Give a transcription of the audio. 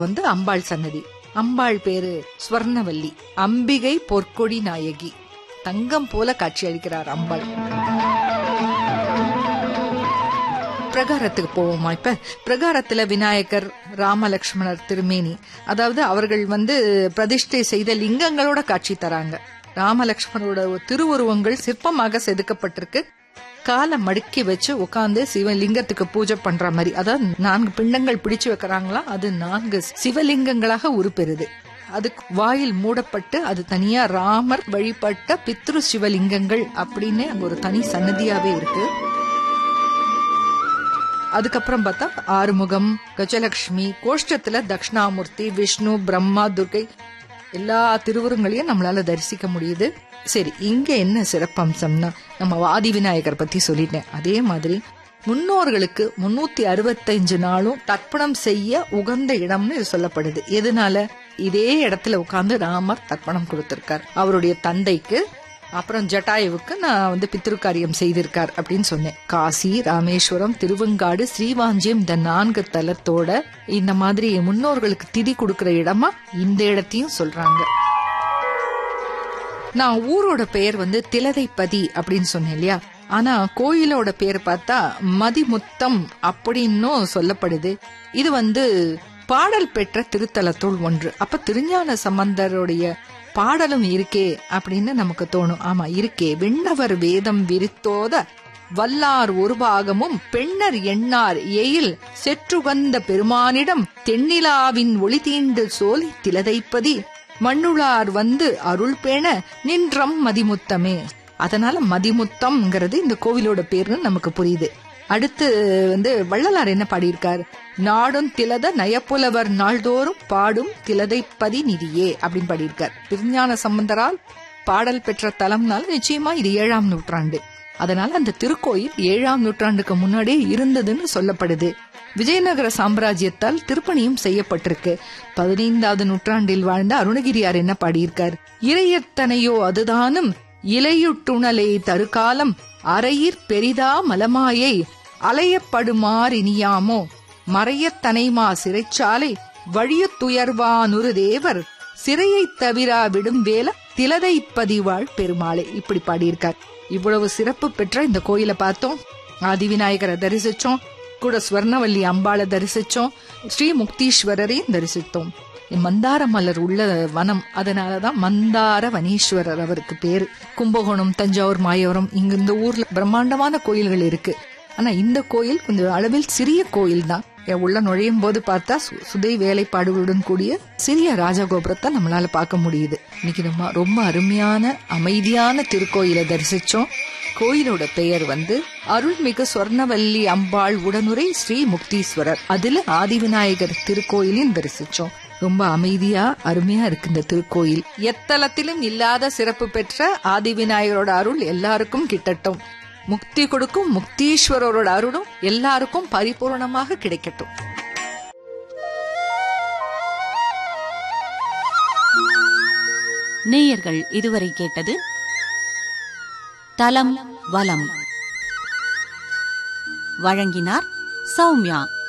வந்து அம்பாள் சன்னதி அம்பாள் பேரு ஸ்வர்ணவல்லி அம்பிகை பொற்கொடி நாயகி தங்கம் போல காட்சி அளிக்கிறார் அம்பாள் பிரகாரத்துக்கு போவோமா இப்ப பிரகாரத்துல விநாயகர் ராமலக்ஷ்மணர் திருமேனி அதாவது அவர்கள் வந்து பிரதிஷ்டை செய்த லிங்கங்களோட காட்சி தராங்க ராமலக்ஷ்மணரோட திருவுருவங்கள் சிற்பமாக செதுக்கப்பட்டிருக்கு காலை மடக்கி வச்சு உட்காந்து சிவலிங்கத்துக்கு பூஜை பண்ற மாதிரி அதாவது நான்கு பிண்டங்கள் பிடிச்சு வைக்கிறாங்களா அது நான்கு சிவலிங்கங்களாக உருப்பெறுது அது வாயில் மூடப்பட்டு அது தனியா ராமர் வழிபட்ட பித்ரு சிவலிங்கங்கள் அப்படின்னு அங்க ஒரு தனி சன்னதியாவே இருக்கு அதுக்கப்புறம் பார்த்தா ஆறுமுகம் கஜலட்சுமி கோஷ்டத்துல தட்சிணாமூர்த்தி விஷ்ணு பிரம்மா துர்கை எல்லா திருவுருங்களையும் நம்மளால தரிசிக்க முடியுது சரி இங்க என்ன சிறப்பம்சம்னா நம்ம வாதி விநாயகர் பத்தி சொல்லிட்டேன் அதே மாதிரி முன்னோர்களுக்கு முன்னூத்தி அறுபத்தஞ்சு நாளும் தர்ப்பணம் செய்ய உகந்த இடம்னு இது சொல்லப்படுது எதனால இதே இடத்துல உட்கார்ந்து ராமர் தர்ப்பணம் கொடுத்திருக்கார் அவருடைய தந்தைக்கு அப்புறம் ஜட்டாயுவுக்கு நான் வந்து பித்ருக்காரியம் செய்திருக்கார் அப்படின்னு சொன்னேன் காசி ராமேஸ்வரம் திருவெங்காடு ஸ்ரீவாஞ்சியம் இந்த நான்கு தலத்தோட இந்த மாதிரி முன்னோர்களுக்கு திதி கொடுக்கிற இடமா இந்த இடத்தையும் சொல்றாங்க நான் ஊரோட பெயர் வந்து திலதைப்பதி அப்படின்னு சொன்னேன் இல்லையா ஆனா கோயிலோட பேர் பார்த்தா மதிமுத்தம் அப்படின்னும் சொல்லப்படுது இது வந்து பாடல் பெற்ற திருத்தலத்துள் ஒன்று அப்ப திருஞான சம்பந்தருடைய பாடலும் இருக்கே அப்படின்னு நமக்கு தோணும் ஆமா இருக்கே விண்ணவர் வேதம் விரித்தோத வல்லார் ஒரு பாகமும் பெண்ணர் எண்ணார் எயில் செற்றுகந்த பெருமானிடம் தென்னிலாவின் ஒளி தீண்டு சோலை திலதைப்பதி மண்ணுளார் வந்து அருள் பேண நின்றம் மதிமுத்தமே அதனால மதிமுத்தம்ங்கிறது இந்த கோவிலோட பேர்னு நமக்கு புரியுது அடுத்து வந்து வள்ளலார் என்ன பாடியிருக்கார் நாடும் திலத நயப்புலவர் நாள்தோறும் பாடும் திலதைப்பதி நிதியே அப்படின்னு பாடியிருக்கார் திருஞான சம்பந்தரால் பாடல் பெற்ற தலம்னால நிச்சயமா இது ஏழாம் நூற்றாண்டு அதனால அந்த திருக்கோயில் ஏழாம் நூற்றாண்டுக்கு முன்னாடியே இருந்ததுன்னு சொல்லப்படுது விஜயநகர சாம்ராஜ்யத்தால் திருப்பணியும் செய்யப்பட்டிருக்கு பதினைந்தாவது நூற்றாண்டில் வாழ்ந்த அருணகிரியார் என்ன பாடியிருக்கார் இறையத்தனையோ அதுதானும் இலையுட்டுணலை தருகாலம் அறையிற் பெரிதா மலமாயை அலையப்படுமாறினியாமோ மறையத்தனைமா சிறைச்சாலை வழியுத்துயர்வானுரு தேவர் சிறையைத் தவிரா விடும் வேல திலதை பதிவாள் பெருமாளே இப்படி பாடியிருக்கார் இவ்வளவு சிறப்பு பெற்ற இந்த கோயிலை பார்த்தோம் ஆதிவிநாயகரை தரிசிச்சோம் கூட ஸ்வர்ணவல்லி அம்பாளை தரிசிச்சோம் ஸ்ரீ முக்தீஸ்வரரையும் தரிசித்தோம் மந்தார மலர் உள்ள வனம் அதனாலதான் மந்தார வனீஸ்வரர் அவருக்கு பேரு கும்பகோணம் தஞ்சாவூர் மாயவரம் இங்க இந்த ஊர்ல பிரம்மாண்டமான கோயில்கள் இருக்கு ஆனா இந்த கோயில் கொஞ்சம் அளவில் சிறிய கோயில் தான் உள்ள நுழையும் போது பார்த்தா சுதை வேலைப்பாடுகளுடன் கூடிய சிறிய ராஜகோபுரத்தை நம்மளால பார்க்க முடியுது இன்னைக்கு நம்ம ரொம்ப அருமையான அமைதியான திருக்கோயிலை தரிசிச்சோம் கோயிலோட பெயர் வந்து அருள்மிகு சொர்ணவல்லி அம்பாள் உடனுரை ஸ்ரீ முக்தீஸ்வரர் அதுல ஆதிவிநாயகர் திருக்கோயிலையும் தரிசிச்சோம் ரொம்ப அமைதியா அருமையா இருக்கு இந்த திருக்கோயில் எத்தலத்திலும் இல்லாத சிறப்பு பெற்ற ஆதிவிநாயகரோட அருள் எல்லாருக்கும் கிட்டட்டும் முக்தி கொடுக்கும் முக்தீஸ்வரரோட அருளும் எல்லாருக்கும் பரிபூர்ணமாக கிடைக்கட்டும் நேயர்கள் இதுவரை கேட்டது தலம் வலம் வழங்கினார் சௌமியா